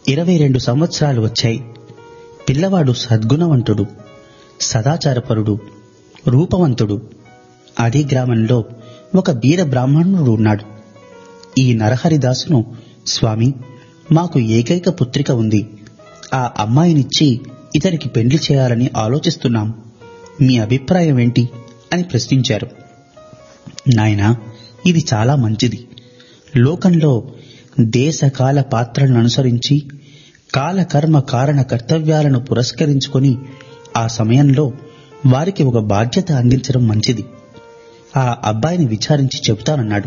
ఇరవై రెండు సంవత్సరాలు వచ్చాయి పిల్లవాడు సద్గుణవంతుడు సదాచారపరుడు రూపవంతుడు అదే గ్రామంలో ఒక బీద బ్రాహ్మణుడు ఉన్నాడు ఈ నరహరిదాసును స్వామి మాకు ఏకైక పుత్రిక ఉంది ఆ అమ్మాయినిచ్చి ఇతనికి పెండ్లి చేయాలని ఆలోచిస్తున్నాం మీ అభిప్రాయం ఏంటి అని ప్రశ్నించారు నాయనా ఇది చాలా మంచిది లోకంలో దేశకాల పాత్రలను అనుసరించి కాలకర్మ కారణ కర్తవ్యాలను పురస్కరించుకొని ఆ సమయంలో వారికి ఒక బాధ్యత అందించడం మంచిది ఆ అబ్బాయిని విచారించి చెబుతానన్నాడు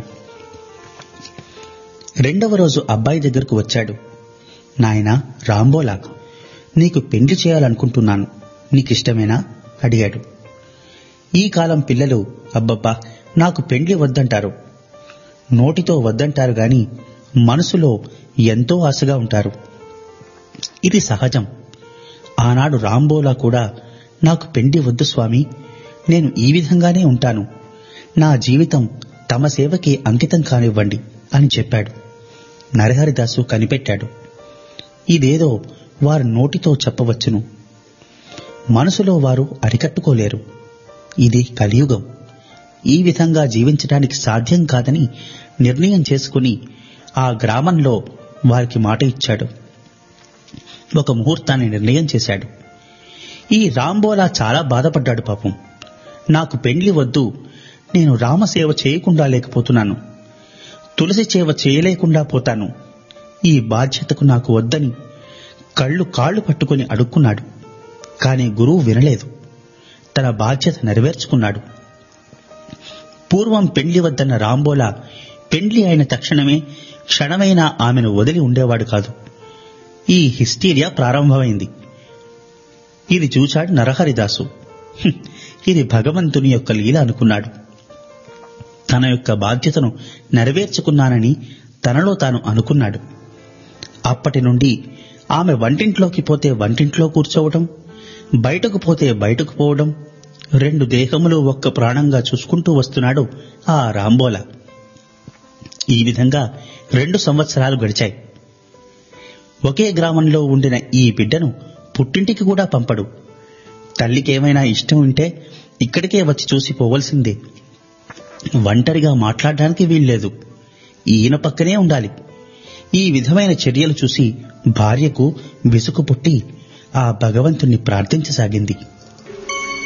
రెండవ రోజు అబ్బాయి దగ్గరకు వచ్చాడు నాయనా రాంబోలా నీకు పెండ్లి చేయాలనుకుంటున్నాను నీకిష్టమేనా అడిగాడు ఈ కాలం పిల్లలు అబ్బబ్బా నాకు పెండ్లి వద్దంటారు నోటితో వద్దంటారు గాని మనసులో ఎంతో ఆశగా ఉంటారు ఇది సహజం ఆనాడు రాంబోలా కూడా నాకు పెండి వద్దు స్వామి నేను ఈ విధంగానే ఉంటాను నా జీవితం తమ సేవకి అంకితం కానివ్వండి అని చెప్పాడు నరహరిదాసు కనిపెట్టాడు ఇదేదో వారు నోటితో చెప్పవచ్చును మనసులో వారు అరికట్టుకోలేరు ఇది కలియుగం ఈ విధంగా జీవించడానికి సాధ్యం కాదని నిర్ణయం చేసుకుని ఆ గ్రామంలో వారికి మాట ఇచ్చాడు ఒక ముహూర్తాన్ని నిర్ణయం చేశాడు ఈ రాంబోలా చాలా బాధపడ్డాడు పాపం నాకు పెండ్లి వద్దు నేను రామసేవ చేయకుండా లేకపోతున్నాను తులసి సేవ చేయలేకుండా పోతాను ఈ బాధ్యతకు నాకు వద్దని కళ్ళు కాళ్ళు పట్టుకుని అడుక్కున్నాడు కాని గురువు వినలేదు తన బాధ్యత నెరవేర్చుకున్నాడు పూర్వం పెండ్లి వద్దన్న రాంబోలా పెండ్లి అయిన తక్షణమే క్షణమైనా ఆమెను వదిలి ఉండేవాడు కాదు ఈ హిస్టీరియా ప్రారంభమైంది ఇది చూచాడు నరహరిదాసు "హ్మ్, ఇది భగవంతుని యొక్క లీల అనుకున్నాడు తన యొక్క బాధ్యతను నెరవేర్చుకున్నానని తనలో తాను అనుకున్నాడు అప్పటి నుండి ఆమె వంటింట్లోకి పోతే వంటింట్లో కూర్చోవడం బయటకు పోతే బయటకు పోవడం రెండు దేహములు ఒక్క ప్రాణంగా చూసుకుంటూ వస్తున్నాడు ఆ రాంబోలా ఈ విధంగా రెండు సంవత్సరాలు గడిచాయి ఒకే గ్రామంలో ఉండిన ఈ బిడ్డను పుట్టింటికి కూడా పంపడు తల్లికేమైనా ఇష్టం ఉంటే ఇక్కడికే వచ్చి చూసి పోవలసిందే ఒంటరిగా మాట్లాడడానికి వీల్లేదు ఈయన పక్కనే ఉండాలి ఈ విధమైన చర్యలు చూసి భార్యకు విసుగు పుట్టి ఆ భగవంతుణ్ణి ప్రార్థించసాగింది